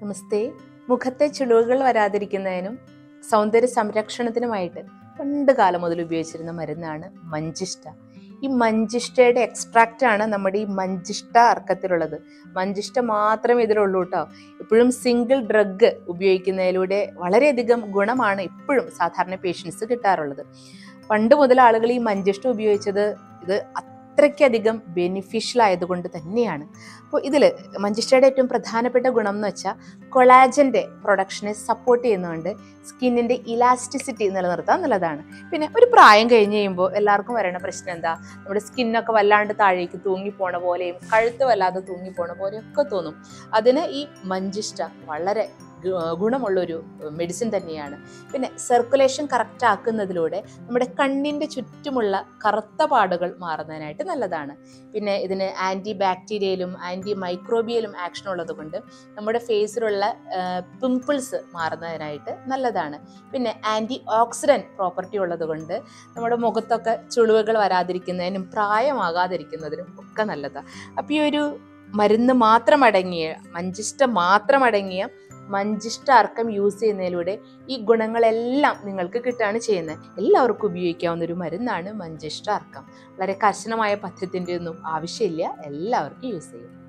നമസ്തേ മുഖത്തെ ചുളിവുകൾ വരാതിരിക്കുന്നതിനും സൗന്ദര്യ സംരക്ഷണത്തിനുമായിട്ട് പണ്ട് കാലം മുതൽ ഉപയോഗിച്ചിരുന്ന മരുന്നാണ് മഞ്ചിഷ്ട ഈ മഞ്ചിഷ്ടയുടെ എക്സ്ട്രാക്റ്റ് ആണ് നമ്മുടെ ഈ മഞ്ചിഷ്ട അർക്കത്തിലുള്ളത് മഞ്ചിഷ്ട മാത്രമേ ഇതിലുള്ളൂ കേട്ടോ ഇപ്പോഴും സിംഗിൾ ഡ്രഗ് ഉപയോഗിക്കുന്നതിലൂടെ വളരെയധികം ഗുണമാണ് ഇപ്പോഴും സാധാരണ പേഷ്യൻസ് കിട്ടാറുള്ളത് പണ്ട് മുതൽ ആളുകൾ ഈ മഞ്ചിഷ്ട ഉപയോഗിച്ചത് ഇത് അത്രയ്ക്കധികം ബെനിഫിഷ്യൽ ആയതുകൊണ്ട് തന്നെയാണ് അപ്പോൾ ഇതിൽ മഞ്ചിഷ്ടയുടെ ഏറ്റവും പ്രധാനപ്പെട്ട ഗുണം എന്ന് വെച്ചാൽ കൊളാജൻ്റെ പ്രൊഡക്ഷനെ സപ്പോർട്ട് ചെയ്യുന്നതുകൊണ്ട് സ്കിന്നിൻ്റെ ഇലാസ്റ്റിസിറ്റി നിലനിർത്താൻ നല്ലതാണ് പിന്നെ ഒരു പ്രായം കഴിഞ്ഞ് കഴിയുമ്പോൾ എല്ലാവർക്കും വരണ പ്രശ്നം എന്താ നമ്മുടെ സ്കിന്നൊക്കെ വല്ലാണ്ട് താഴേക്ക് തൂങ്ങിപ്പോണ പോലെയും കഴുത്ത് വല്ലാതെ തൂങ്ങിപ്പോണ പോലെയും ഒക്കെ തോന്നും അതിന് ഈ മഞ്ചിഷ്ട വളരെ ഗു- ഗുണമുള്ളൊരു മെഡിസിൻ തന്നെയാണ് പിന്നെ സർക്കുലേഷൻ കറക്റ്റ് ആക്കുന്നതിലൂടെ നമ്മുടെ കണ്ണിൻ്റെ ചുറ്റുമുള്ള കറുത്ത പാടുകൾ മാറുന്നതിനായിട്ട് നല്ലതാണ് പിന്നെ ഇതിന് ആൻറ്റി ബാക്ടീരിയയിലും ആൻറ്റി മൈക്രോബിയലും ആക്ഷൻ ഉള്ളത് കൊണ്ട് നമ്മുടെ ഫേസിലുള്ള പിമ്പിൾസ് മാറുന്നതിനായിട്ട് നല്ലതാണ് പിന്നെ ആൻറ്റി ഓക്സിഡൻറ്റ് പ്രോപ്പർട്ടി ഉള്ളത് കൊണ്ട് നമ്മുടെ മുഖത്തൊക്കെ ചുളിവുകൾ വരാതിരിക്കുന്നതിനും പ്രായമാകാതിരിക്കുന്നതിനും ഒക്കെ നല്ലതാണ് അപ്പോൾ ഈ ഒരു മരുന്ന് മാത്രം അടങ്ങിയ മഞ്ചിഷ്ട മാത്രം അടങ്ങിയ മഞ്ചിഷ്ട അർക്കം യൂസ് ചെയ്യുന്നതിലൂടെ ഈ ഗുണങ്ങളെല്ലാം നിങ്ങൾക്ക് കിട്ടുകയാണ് ചെയ്യുന്നത് എല്ലാവർക്കും ഉപയോഗിക്കാവുന്ന ഒരു മരുന്നാണ് മഞ്ചിഷ്ട അർക്കം വളരെ കർശനമായ പഥ്യത്തിൻ്റെ ഒന്നും ആവശ്യമില്ല എല്ലാവർക്കും യൂസ് ചെയ്യാം